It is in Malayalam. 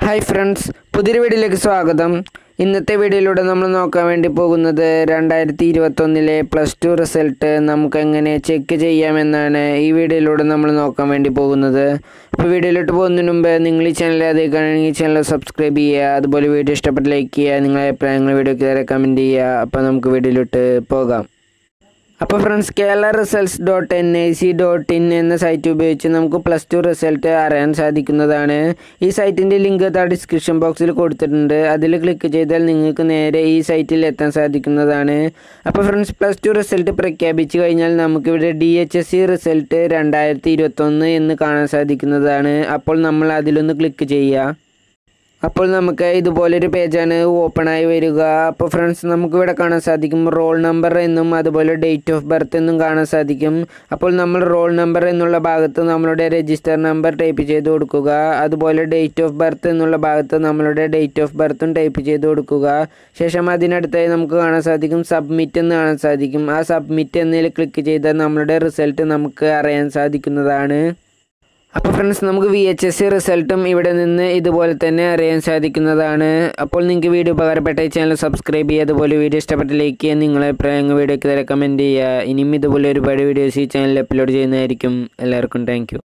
ഹായ് ഫ്രണ്ട്സ് പുതിയൊരു വീഡിയോയിലേക്ക് സ്വാഗതം ഇന്നത്തെ വീഡിയോയിലൂടെ നമ്മൾ നോക്കാൻ വേണ്ടി പോകുന്നത് രണ്ടായിരത്തി ഇരുപത്തൊന്നിലെ പ്ലസ് ടു റിസൾട്ട് നമുക്ക് എങ്ങനെ ചെക്ക് ചെയ്യാമെന്നാണ് ഈ വീഡിയോയിലൂടെ നമ്മൾ നോക്കാൻ വേണ്ടി പോകുന്നത് അപ്പോൾ വീഡിയോയിലോട്ട് പോകുന്നതിന് മുമ്പ് നിങ്ങൾ ഈ ചാനൽ അതേക്കാണെങ്കിൽ ഈ ചാനൽ സബ്സ്ക്രൈബ് ചെയ്യുക അതുപോലെ വീഡിയോ ഇഷ്ടപ്പെട്ട് ലൈക്ക് ചെയ്യുക നിങ്ങളുടെ അഭിപ്രായങ്ങൾ വീഡിയോയ്ക്ക് താഴെ കമൻറ്റ് ചെയ്യുക അപ്പോൾ നമുക്ക് വീഡിയോയിലോട്ട് പോകാം അപ്പോൾ friends Kerala results dot N I C dot in എന്ന സൈറ്റ് ഉപയോഗിച്ച് നമുക്ക് പ്ലസ് ടു റിസൾട്ട് അറിയാൻ സാധിക്കുന്നതാണ് ഈ സൈറ്റിൻ്റെ ലിങ്ക് താഴെ ഡിസ്ക്രിപ്ഷൻ ബോക്സിൽ കൊടുത്തിട്ടുണ്ട് അതിൽ ക്ലിക്ക് ചെയ്താൽ നിങ്ങൾക്ക് നേരെ ഈ സൈറ്റിൽ എത്താൻ സാധിക്കുന്നതാണ് അപ്പോൾ ഫ്രണ്ട്സ് പ്ലസ് ടു റിസൾട്ട് പ്രഖ്യാപിച്ചു കഴിഞ്ഞാൽ നമുക്കിവിടെ D H S C result രണ്ടായിരത്തി ഇരുപത്തൊന്ന് എന്ന് കാണാൻ സാധിക്കുന്നതാണ് അപ്പോൾ നമ്മൾ അതിലൊന്ന് ക്ലിക്ക് ചെയ്യുക അപ്പോൾ നമുക്ക് ഇതുപോലൊരു പേജാണ് ഓപ്പൺ ആയി വരിക അപ്പോൾ ഫ്രണ്ട്സ് നമുക്ക് ഇവിടെ കാണാൻ സാധിക്കും റോൾ നമ്പർ എന്നും അതുപോലെ ഡേറ്റ് ഓഫ് ബർത്ത് എന്നും കാണാൻ സാധിക്കും അപ്പോൾ നമ്മൾ റോൾ നമ്പർ എന്നുള്ള ഭാഗത്ത് നമ്മളുടെ രജിസ്റ്റർ നമ്പർ ടൈപ്പ് ചെയ്ത് കൊടുക്കുക അതുപോലെ ഡേറ്റ് ഓഫ് ബർത്ത് എന്നുള്ള ഭാഗത്ത് നമ്മളുടെ ഡേറ്റ് ഓഫ് ബർത്തും ടൈപ്പ് ചെയ്ത് കൊടുക്കുക ശേഷം അതിനടുത്തായി നമുക്ക് കാണാൻ സാധിക്കും സബ്മിറ്റ് എന്ന് കാണാൻ സാധിക്കും ആ സബ്മിറ്റ് എന്നതിൽ ക്ലിക്ക് ചെയ്താൽ നമ്മളുടെ റിസൾട്ട് നമുക്ക് അറിയാൻ സാധിക്കുന്നതാണ് അപ്പോൾ ഫ്രണ്ട്സ് നമുക്ക് വി എച്ച് എസ് സി റിസൾട്ടും ഇവിടെ നിന്ന് ഇതുപോലെ തന്നെ അറിയാൻ സാധിക്കുന്നതാണ് അപ്പോൾ നിങ്ങൾക്ക് വീഡിയോ ഉപകാരപ്പെട്ട ഈ ചാനൽ സബ്സ്ക്രൈബ് ചെയ്യുക അതുപോലെ വീഡിയോ ഇഷ്ടപ്പെട്ട ലൈക്ക് ചെയ്യുക നിങ്ങളെ അഭിപ്രായങ്ങൾ വീഡിയോക്ക് തരാൻ കമൻറ്റ് ചെയ്യുക ഇനിയും ഇതുപോലെ ഒരുപാട് വീഡിയോസ് ഈ ചാനലിൽ അപ്ലോഡ് ചെയ്യുന്നതായിരിക്കും എല്ലാവർക്കും താങ്ക്